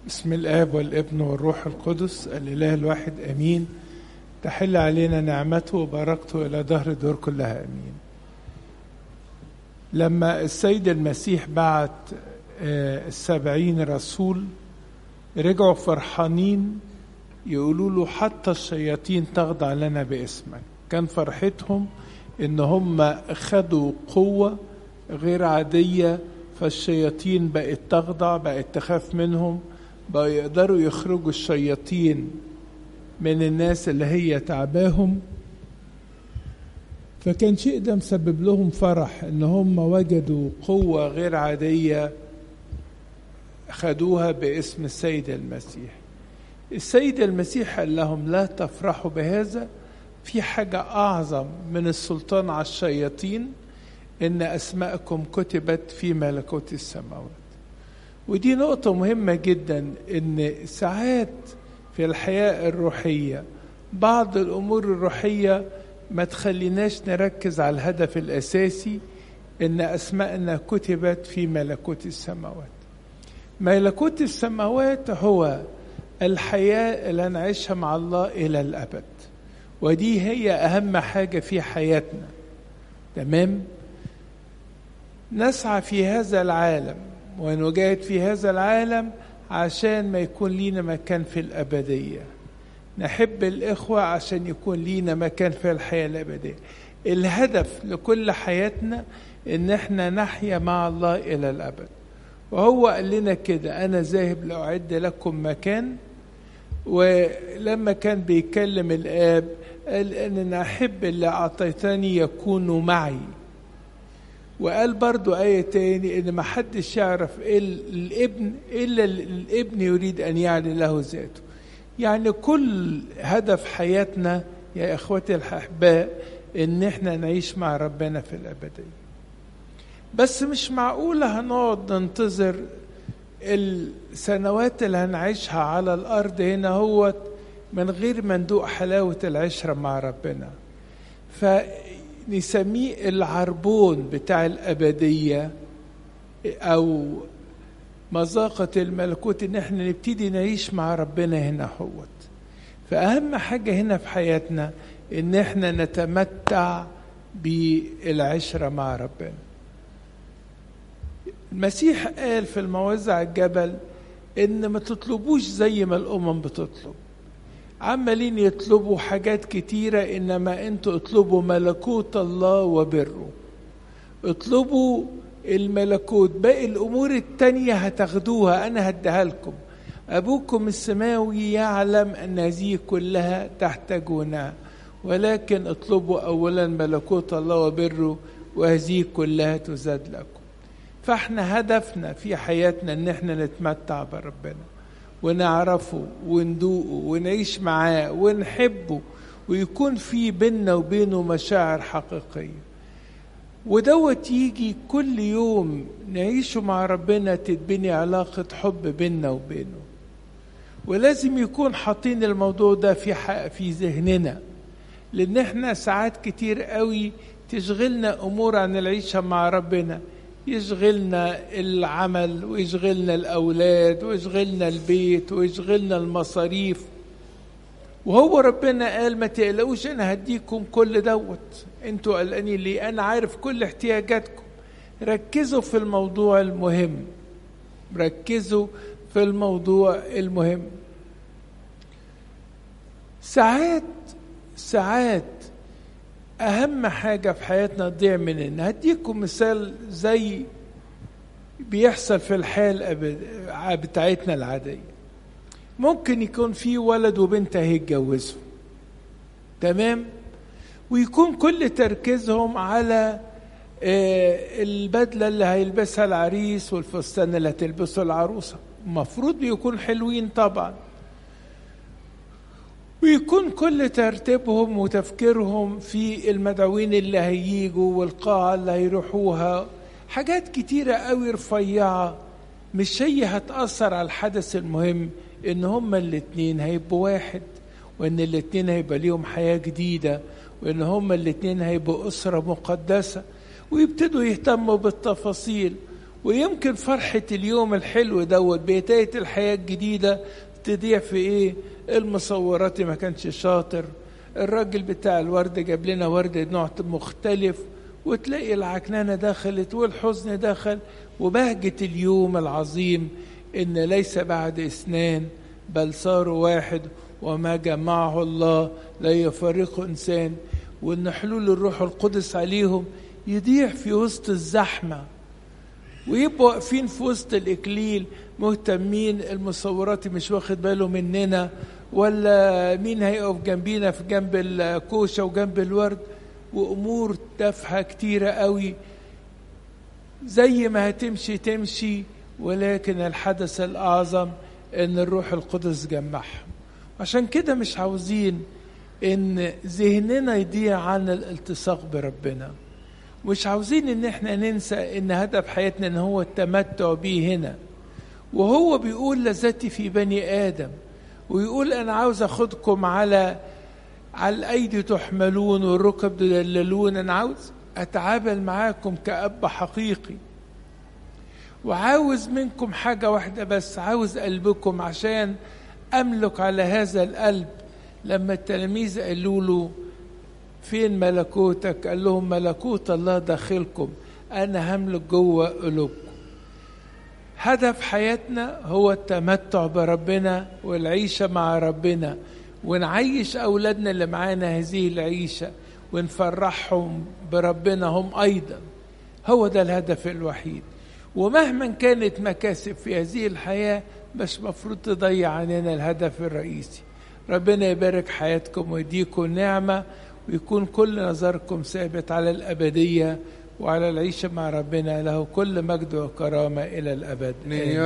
بسم الآب والابن والروح القدس الإله الواحد أمين تحل علينا نعمته وبركته إلى دهر الدور كلها أمين لما السيد المسيح بعت السبعين رسول رجعوا فرحانين يقولوا له حتى الشياطين تخضع لنا باسمك كان فرحتهم ان هم خدوا قوة غير عادية فالشياطين بقت تخضع بقت تخاف منهم بقوا يقدروا يخرجوا الشياطين من الناس اللي هي تعباهم فكان شيء ده مسبب لهم فرح ان هم وجدوا قوة غير عادية خدوها باسم السيد المسيح السيد المسيح قال لهم لا تفرحوا بهذا في حاجة أعظم من السلطان على الشياطين إن أسماءكم كتبت في ملكوت السماوات ودي نقطة مهمة جدا إن ساعات في الحياة الروحية بعض الأمور الروحية ما تخليناش نركز على الهدف الأساسي إن أسماءنا كتبت في ملكوت السماوات ملكوت السماوات هو الحياة اللي نعيشها مع الله إلى الأبد ودي هي أهم حاجة في حياتنا تمام نسعى في هذا العالم ونجاهد في هذا العالم عشان ما يكون لينا مكان في الأبدية نحب الإخوة عشان يكون لينا مكان في الحياة الأبدية الهدف لكل حياتنا إن احنا نحيا مع الله إلى الأبد وهو قال لنا كده أنا ذاهب لأعد لكم مكان ولما كان بيكلم الآب قال أن أنا أحب اللي أعطيتني يكونوا معي وقال برضو آية تاني إن ما حدش يعرف الابن إلا الابن يريد أن يعلن له ذاته يعني كل هدف حياتنا يا إخوتي الأحباء إن إحنا نعيش مع ربنا في الأبدية بس مش معقولة هنقعد ننتظر السنوات اللي هنعيشها على الأرض هنا هو من غير ما ندوق حلاوة العشرة مع ربنا فنسميه العربون بتاع الأبدية أو مذاقة الملكوت إن احنا نبتدي نعيش مع ربنا هنا هوت فأهم حاجة هنا في حياتنا إن احنا نتمتع بالعشرة مع ربنا المسيح قال في الموزع الجبل ان ما تطلبوش زي ما الامم بتطلب عمالين يطلبوا حاجات كتيرة انما انتوا اطلبوا ملكوت الله وبره اطلبوا الملكوت باقي الامور التانية هتاخدوها انا هديها لكم ابوكم السماوي يعلم ان هذه كلها تحتاجونها ولكن اطلبوا اولا ملكوت الله وبره وهذه كلها تزاد لكم فاحنا هدفنا في حياتنا ان احنا نتمتع بربنا ونعرفه وندوقه ونعيش معاه ونحبه ويكون في بيننا وبينه مشاعر حقيقية ودوت يجي كل يوم نعيشه مع ربنا تتبني علاقة حب بيننا وبينه ولازم يكون حاطين الموضوع ده في في ذهننا لان احنا ساعات كتير قوي تشغلنا امور عن العيشه مع ربنا يشغلنا العمل ويشغلنا الأولاد ويشغلنا البيت ويشغلنا المصاريف وهو ربنا قال ما تقلقوش أنا هديكم كل دوت انتوا قلقانين ليه أنا عارف كل احتياجاتكم ركزوا في الموضوع المهم ركزوا في الموضوع المهم ساعات ساعات أهم حاجة في حياتنا تضيع مننا هديكم مثال زي بيحصل في الحياة بتاعتنا العادية ممكن يكون في ولد وبنت هيتجوزوا تمام ويكون كل تركيزهم على البدلة اللي هيلبسها العريس والفستان اللي هتلبسه العروسة المفروض بيكون حلوين طبعا ويكون كل ترتيبهم وتفكيرهم في المدعوين اللي هيجوا والقاعة اللي هيروحوها حاجات كتيرة قوي رفيعة مش هي هتأثر على الحدث المهم إن هما الاتنين هيبقوا واحد وإن الاتنين هيبقى ليهم حياة جديدة وإن هما الاتنين هيبقوا أسرة مقدسة ويبتدوا يهتموا بالتفاصيل ويمكن فرحة اليوم الحلو دوت بداية الحياة الجديدة تضيع في ايه المصورات ما كانش شاطر الراجل بتاع الورد جاب لنا ورد نوع مختلف وتلاقي العكنانة دخلت والحزن دخل وبهجة اليوم العظيم إن ليس بعد اثنان بل صاروا واحد وما جمعه الله لا يفرقه إنسان وإن حلول الروح القدس عليهم يضيع في وسط الزحمة ويبقوا واقفين في وسط الإكليل مهتمين المصورات مش واخد باله مننا ولا مين هيقف جنبينا في جنب الكوشة وجنب الورد وأمور تافهة كتيرة قوي زي ما هتمشي تمشي ولكن الحدث الأعظم إن الروح القدس جمعهم عشان كده مش عاوزين إن ذهننا يضيع عن الالتصاق بربنا مش عاوزين إن احنا ننسى إن هدف حياتنا إن هو التمتع بيه هنا وهو بيقول لذتي في بني آدم ويقول أنا عاوز أخدكم على على الأيدي تحملون والركب تدللون أنا عاوز أتعامل معاكم كأب حقيقي وعاوز منكم حاجة واحدة بس عاوز قلبكم عشان أملك على هذا القلب لما التلاميذ قالوا له فين ملكوتك قال لهم ملكوت الله داخلكم أنا هملك جوه قلوبكم هدف حياتنا هو التمتع بربنا والعيشة مع ربنا ونعيش أولادنا اللي معانا هذه العيشة ونفرحهم بربنا هم أيضا هو ده الهدف الوحيد ومهما كانت مكاسب في هذه الحياة مش مفروض تضيع عننا الهدف الرئيسي ربنا يبارك حياتكم ويديكم نعمة ويكون كل نظركم ثابت على الأبدية وعلى العيشة مع ربنا له كل مجد وكرامة إلى الأبد آمين.